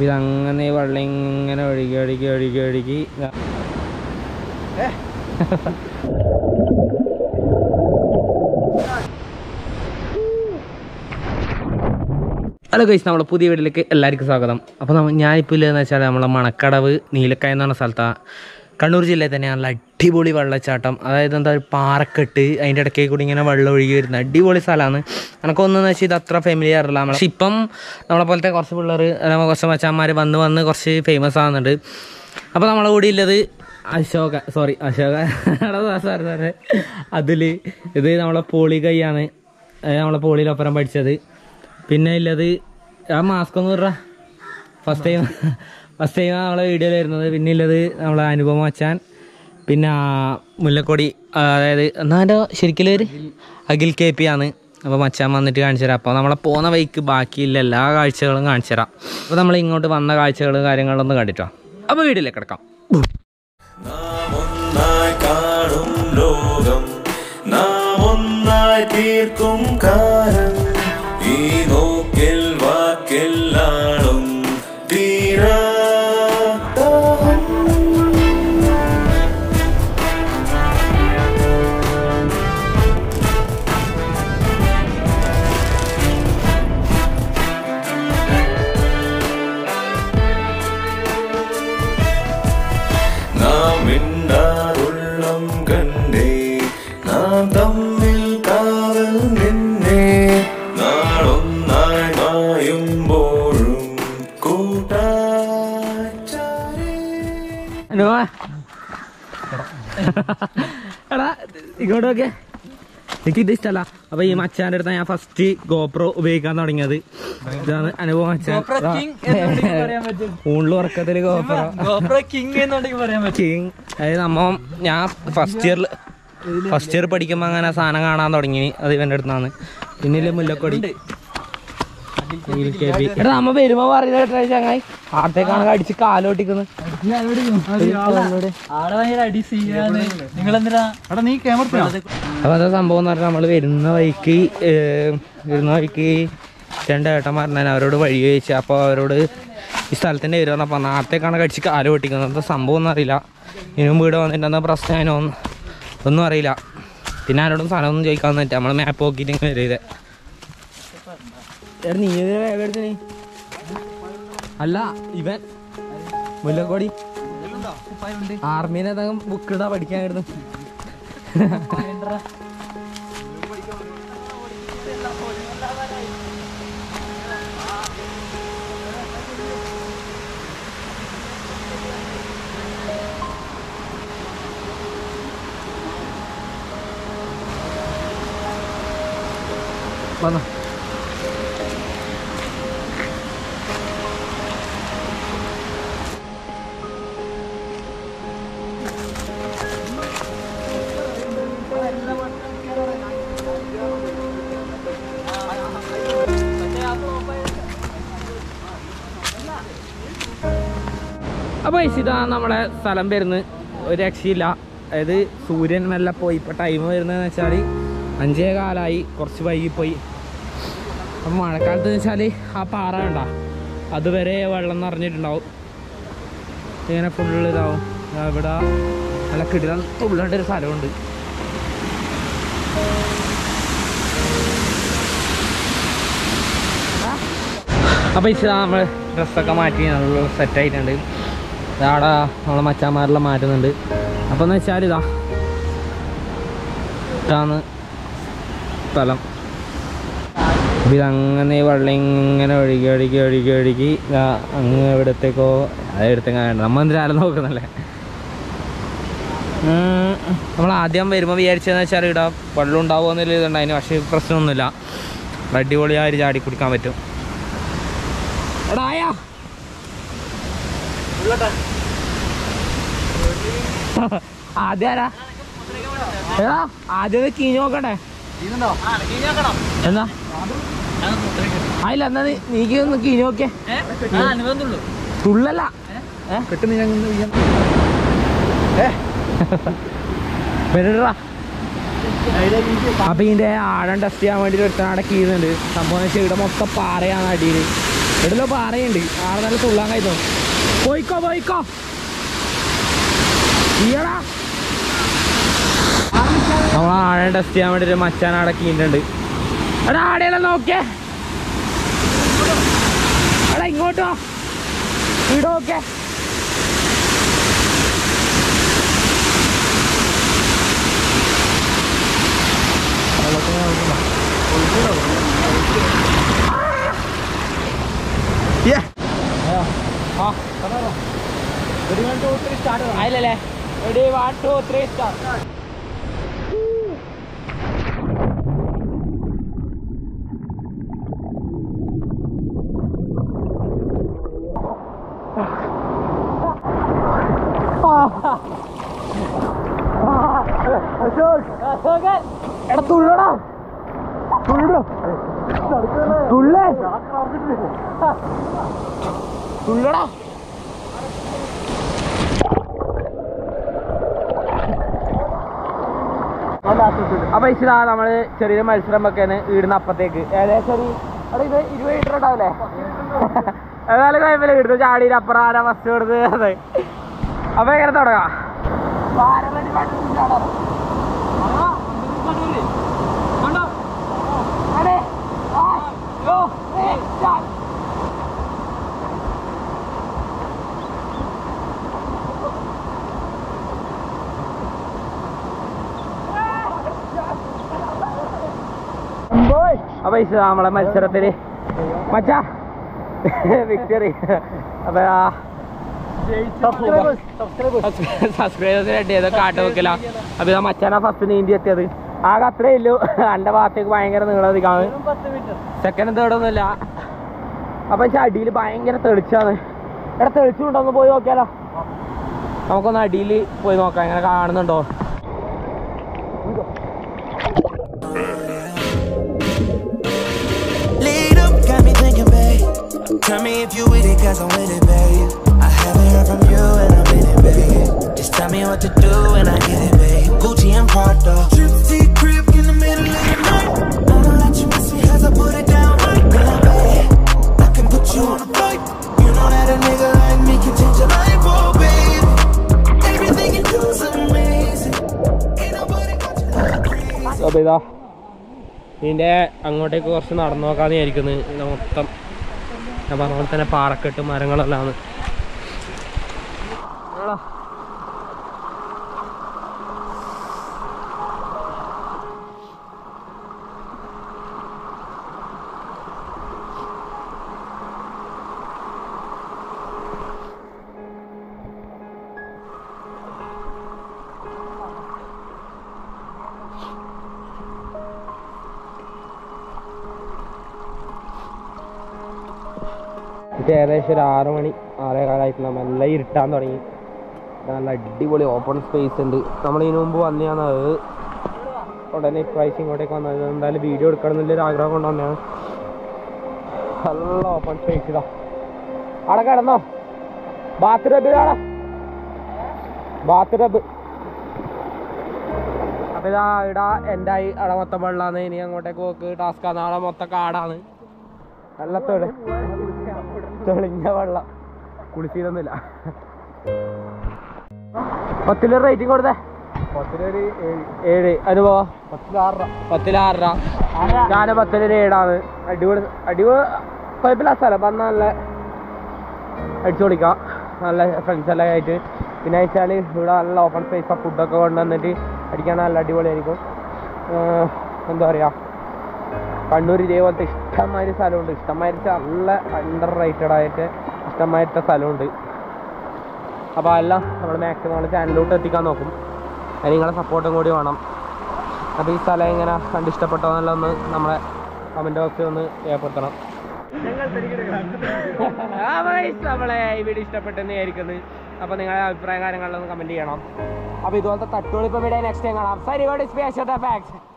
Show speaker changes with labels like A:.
A: അപ്പോൾ ഇതങ്ങനെ ഈ വെള്ളം ഇങ്ങനെ ഒഴുകി ഒഴുകി ഒഴുകി ഒഴുകി ദാ ഹലോ ഗൈസ് നമ്മളെ പുതിയ വീട്ടിലേക്ക് എല്ലാവർക്കും സ്വാഗതം അപ്പോൾ നമ്മ ഞാനിപ്പോൾ ഇല്ലെന്ന് വെച്ചാൽ നമ്മളെ മണക്കടവ് നീലക്കായ എന്ന് പറഞ്ഞ സ്ഥലത്താണ് കണ്ണൂർ ജില്ലയിൽ തന്നെ നല്ല അടിപൊളി വെള്ളച്ചാട്ടം അതായത് എന്താ ഒരു പാറക്കെട്ട് അതിൻ്റെ ഇടയ്ക്ക് കൂടി ഇങ്ങനെ വെള്ളം ഒഴുകി വരുന്ന അടിപൊളി സ്ഥലമാണ് എനക്കൊന്നെന്ന് വെച്ചാൽ ഇത് അത്ര ഫെമിലിയർ അല്ല പക്ഷെ ഇപ്പം നമ്മളെ പോലത്തെ കുറച്ച് പിള്ളേർ അല്ലെങ്കിൽ കുറച്ച് മച്ചാന്മാർ വന്ന് വന്ന് കുറച്ച് ഫേമസ് ആകുന്നുണ്ട് അപ്പോൾ നമ്മളെ കൂടെ ഉള്ളത് അശോക സോറി അശോക സാറ് സാറേ അതിൽ ഇത് നമ്മളെ പോളി കൈയാണ് അത് നമ്മളെ പോളിയിലൊപ്പരം പഠിച്ചത് പിന്നെ ഉള്ളത് ആ മാസ്ക് ഒന്ന് വിടറാ ഫസ്റ്റ് ടൈം ഫസ്റ്റ് ടൈം നമ്മളെ വീഡിയോയിൽ വരുന്നത് പിന്നെ ഉള്ളത് നമ്മളെ അനുപമ അച്ചാൻ പിന്നെ ആ മുല്ലക്കൊടി ആ, അതായത് എന്നാ എൻ്റെ ശരിക്കും ഒരു അഖിൽ കെ പി ആണ് അപ്പോൾ മച്ചാൻ വന്നിട്ട് കാണിച്ചു തരാം അപ്പോൾ നമ്മളെ പോകുന്ന വഴിക്ക് ബാക്കിയില്ല എല്ലാ കാഴ്ചകളും കാണിച്ചു തരാം അപ്പോൾ നമ്മൾ ഇങ്ങോട്ട് വന്ന കാഴ്ചകളും കാര്യങ്ങളൊന്നും കണ്ടിട്ടോ അപ്പോൾ വീട്ടിലേക്ക് കിടക്കാം
B: നാം ഒന്നായി കാണും ലോകം നാം ഒന്നായി തീർക്കും കാലം ഈ നോക്കിൽ വാക്കില്ലാളും തീരാ നാം മിണ്ടാറുള്ളം കണ്ടേ നാം തമ്മിൽ കാവൽ നിന്നേ നാളൊന്നായി മായുമ്പോഴും കൂട്ടായി ചാരേ
A: അനുപമ എടാ ഇങ്ങോട്ട് നോക്കെ എനിക്ക് ഇത് ഇഷ്ടമല്ല അപ്പൊ ഈ മച്ചാന്റെ അടുത്ത് ഞാൻ ഫസ്റ്റ് ഗോപ്രോ ഉപയോഗിക്കാൻ തുടങ്ങിയത് ഇതാണ് അനുഭവം മച്ചാൻ ഊണിൽ ഉറക്കത്തില് ഗോപ്രോ
C: കിങ് എന്നുണ്ടെങ്കിൽ പറയാൻ പറ്റും
A: കിങ് അതായത് നമ്മ ഞാൻ ഫസ്റ്റ് ഇയറിൽ ഫസ്റ്റ് ഇയർ പഠിക്കുമ്പോൾ അങ്ങനെ ആ സാധനം കാണാൻ തുടങ്ങി അത് ഇവന്റെ അടുത്താണ് പിന്നെ മുല്ലക്കൊടി എടാ നമ്മ വരുമ്പോ പറയുന്ന ചങ്ങായി ആർത്തേക്കാണ് അടിച്ച് കാലോട്ടിക്കുന്നത്
C: ആടെ ഭയങ്കര അടി ചെയ്യാന്ന് നിങ്ങൾ എന്തിനാ
D: നീ ക്യാമറ
A: അപ്പോൾ അതാ സംഭവം എന്ന് പറഞ്ഞാൽ നമ്മൾ വരുന്ന വഴിക്ക് ഏർ, വരുന്ന വഴിക്ക് രണ്ട് ഏട്ടൻ പറഞ്ഞാൽ അവരോട് വഴി ചോദിച്ചു അപ്പോൾ അവരോട് ഈ സ്ഥലത്തിൻ്റെ പേര് പറഞ്ഞപ്പോൾ നാളത്തേക്കാണ് കടിച്ച് കാല് പൊട്ടിക്കുന്നത് എന്താ സംഭവം ഒന്നും അറിയില്ല ഇനിയും വീട് വന്നിട്ട് എന്താ പ്രശ്നം അതിനോ ഒന്നും ഒന്നും അറിയില്ല പിന്നെ ആരോടും സ്ഥലമൊന്നും ചോദിക്കാൻ പറ്റും നമ്മൾ മാപ്പ് നോക്കിയിട്ട് ഇങ്ങനെ വരും എടാ നീ ഇത് വേഗം എടുത്ത് നീ അല്ല ഇവൻ മുല്ലക്കോടി ആർമീനെ ബുക്ക് ഇടാ പഠിക്കാനായിരുന്നു വന്നോ അപ്പോൾ ഇതാ നമ്മളെ സ്ഥലം വരുന്നത് ഒരു രക്ഷയില്ല അതായത് സൂര്യൻ മെല്ലെ പോയി ഇപ്പോൾ ടൈം വരുന്നതെന്ന് വെച്ചാൽ അഞ്ചേ കാലായി കുറച്ച് വൈകിപ്പോയി അപ്പം മഴക്കാലത്ത് വെച്ചാൽ ആ പാറ വേണ്ട അതുവരെ വെള്ളം നിറഞ്ഞിട്ടുണ്ടാവും ഇങ്ങനെ ഫുള്ള് ഇതാവും ദാ ഇവിടെ നല്ല കിടിലം തുള്ളേണ്ട ഒരു സ്ഥലമുണ്ട് അപ്പോൾ ഇതാ നമ്മൾ ഡ്രസ്സൊക്കെ മാറ്റി നല്ല സെറ്റായിട്ടുണ്ട് ഇതാടെ നമ്മളെ മച്ചാന്മാരെല്ലാം മാറ്റുന്നുണ്ട് അപ്പോൾ എന്ന് വെച്ചാൽ ഇതാ ഇതാണ് സ്ഥലം അപ്പോൾ ഇതങ്ങനെ ഈ വെള്ളം ഇങ്ങനെ ഒഴുകി ഒഴുകി ഒഴുകി ഒഴുകി ഇതാ അങ്ങ് എവിടത്തേക്കോ അത് എടുത്തേക്കാണ് നമ്മൾ എന്തിനാലും നോക്കുന്നല്ലേ ഉം, നമ്മൾ ആദ്യം വരുമ്പോൾ വിചാരിച്ചതെന്ന് വെച്ചാൽ ഇവിടെ വെള്ളം ഉണ്ടാവുമോ എന്നുള്ള ഇതുണ്ടായിരുന്നു പക്ഷേ പ്രശ്നമൊന്നുമില്ല അടിപൊളിയായി ചാടി കുടിക്കാൻ പറ്റും എടാ ആയാ ആദ്യം ആരാ എടാ ആദ്യം കീഞ്ഞ് നോക്കട്ടെ എന്താ ആയില്ല എന്നാ നീ നീക്ക് ഒന്ന് കീഞ്ഞ് നോക്കിയേ
C: അനുബന്ധമുള്ളൂ
A: തുള്ളല്ല
D: പെട്ടെന്ന് ഞാൻ ഒന്ന് വീഴാൻ.
A: വരടാ അപ്പൊ ഇതിന്റെ ആഴം ടെസ്റ്റ് ചെയ്യാൻ വേണ്ടി ഒരുത്തൻ അവിടെ കീഴുന്നുണ്ട് സംഭവം എന്ന് വെച്ചാൽ ഇവിടെ മൊത്തം പാറയാണ് അടിയിൽ ഇടലോ പാറയുണ്ട് ആളെ നല്ല തുള്ളാൻ കഴിച്ചോ പോയിക്കോ പോയിക്കോ ഈയടാ നമ്മൾ ആഴെ ടെസ്റ്റ് ചെയ്യാൻ വേണ്ടി ഒരു മച്ചാൻ അവിടെ കീണ്ടുണ്ട് എടാ ആടെയെല്ലാം നോക്കിയേ എടാ ഇങ്ങോട്ടോ ഇവിടെ നോക്കേ ആയില്ലല്ലേ ready one two three start എടാ തുള്ളടാ തുള്ളു തുള്ളേ തുള്ളടാ അപ്പൊ ഇതാ നമ്മള് ചെറിയൊരു മത്സരം വെക്കാണ് വീടിന് അപ്പത്തേക്ക് ഏകദേശം ഒരു എടാ ഇത് ഇരുപത് ലിറ്റർ ഉണ്ടാവില്ലേ ഏതായാലും കുഴപ്പമില്ല ഇടുന്നു ചാടിയിൽ അപ്പുറം ആരാ ഫസ്റ്റ് കൊടുത്ത് അതെ അപ്പൊ എങ്ങനെ തുടങ്ങാം അപ്പൊ ഇത് നമ്മളെ മത്സരത്തിന് മച്ചാ വിക്ടറി അപ്പൊ സബ്സ്ക്രൈബേഴ്സിന് വേണ്ടി ഏതോ കാട്ട് വെക്കില്ല അപ്പൊ ഇതാ മച്ചാനാ ഫസ്റ്റ് നീന്തി എത്തിയത് ആകെ അത്രേ ഇല്ലു എന്റെ ഭാഗത്തേക്ക് ഭയങ്കര നീളധികമാണ് സെക്കൻഡ് തേർഡ് ഒന്നുമില്ല അപ്പൊ പക്ഷെ അടിയിൽ ഭയങ്കര തെളിച്ചാണ് എടാ തെളിച്ചുണ്ടോ ഒന്ന് പോയി നോക്കിയാലോ നമുക്കൊന്ന് അടിയിൽ പോയി നോക്കാം എങ്ങനെ കാണുന്നുണ്ടോ
E: Lead up, got me thinking, babe. Tell me if you with it, cause I'm with it, babe. I haven't heard from you and I'm in it, babe. Just tell me what to do and I get it, babe. Gucci and Prada. Trip to your crib in the middle of the night. I'ma let you miss me as I put it down right now, babe. I can put you on a flight. You know that a nigga like me can change your life, oh, babe. Everything you do is amazing. Ain't nobody got you like crazy.
A: അപ്പോൾ ഇതാ ഇതിൻ്റെ അങ്ങോട്ടേക്ക് കുറച്ച് നടന്നു നോക്കാമെന്ന് വിചാരിക്കുന്നത് ഇത് മൊത്തം ഞാൻ പറഞ്ഞ പോലെ തന്നെ പാറക്കെട്ട് മരങ്ങളെല്ലാം ആണ് ഇത് ഏകദേശം ഒരു ആറ് മണി ആറേ കാലമായിട്ടുള്ള നല്ല ഇരുട്ടാൻ തുടങ്ങി നല്ല അടിപൊളി ഓപ്പൺ സ്പേസ് ഉണ്ട് നമ്മൾ ഇതിനു മുമ്പ് വന്നതാണ് അത് ഉടനെ ഇപ്രാവശ്യം ഇങ്ങോട്ടേക്ക് വന്നത് എന്തായാലും വീഡിയോ എടുക്കണം എന്നുള്ളൊരു ആഗ്രഹം കൊണ്ട് വന്നതാണ് നല്ല ഓപ്പൺ സ്പേസ് ഇതാ അവിടെ കിടന്നോ ബാത്ത് ടബിലാണ് ബാത്ത് ടബ് അപ്പൊ ഇതാ ഇടാ എൻ്റെ അവിടെ മൊത്തം വെള്ളമാണ് ഇനി അങ്ങോട്ടേക്ക് പോക്ക് ടാസ്ക് ആണ് അവിടെ മൊത്തം കാടാണ് നല്ല തെളി തെളിഞ്ഞ വെള്ളം കുളിച്ചിരുന്നില്ല പത്തില് റേറ്റിംഗ് കൊടുത്തേ
D: പത്തിലൊരു ഏഴ്
A: ഏഴ് അനുഭവ
D: പത്തിലാറ്
A: പത്തിൽ ആറര ഞാൻ പത്തിലൊരു ഏഴാണ് അടിപൊളി അടിപൊളി കുഴപ്പമില്ല സ്ഥലം വന്ന നല്ല അടിച്ചു പൊളിക്കാം നല്ല ഫ്രണ്ട്സ് എല്ലാം ആയിട്ട് പിന്നെ വെച്ചാൽ ഇവിടെ നല്ല ഓപ്പൺ സ്പേസ് ഫുഡൊക്കെ കൊണ്ടുവന്നിട്ട് അടിക്കാൻ നല്ല അടിപൊളിയായിരിക്കും ഏർ എന്താ പറയുക കണ്ണൂർ ഇതേപോലത്തെ ഇഷ്ടംമാതിരി സ്ഥലമുണ്ട് ഇഷ്ടംമാതിരി നല്ല അണ്ടർ റേറ്റഡ് ആയിട്ട് ഇഷ്ടംമാതിരത്തെ സ്ഥലമുണ്ട് അപ്പോൾ എല്ലാം നമ്മൾ മാക്സിമം നമ്മുടെ ചാനലിലോട്ട് എത്തിക്കാൻ നോക്കും അതിന് നിങ്ങളെ സപ്പോർട്ടും കൂടി വേണം അപ്പോൾ ഈ സ്ഥലം എങ്ങനെ കണ്ട് ഇഷ്ടപ്പെട്ടോ എന്നെല്ലാം ഒന്ന് നമ്മളെ കമൻറ്റ് ബോക്സിൽ ഒന്ന് രേഖപ്പെടുത്തണം ആ guys, നമ്മളെ ഈ വീഡിയോ ഇഷ്ടപ്പെട്ടെന്ന് വിചാരിക്കുന്നത് അപ്പോൾ നിങ്ങളുടെ അഭിപ്രായ കാര്യങ്ങളിലൊന്ന് കമൻറ്റ് ചെയ്യണം അപ്പോൾ ഇതുപോലത്തെ തട്ടുപൊളിപ്പം വീഡിയോ നെക്സ്റ്റ് ടൈം കാണാം സരി വാട്ട് ഇസ് ഫാക്ട്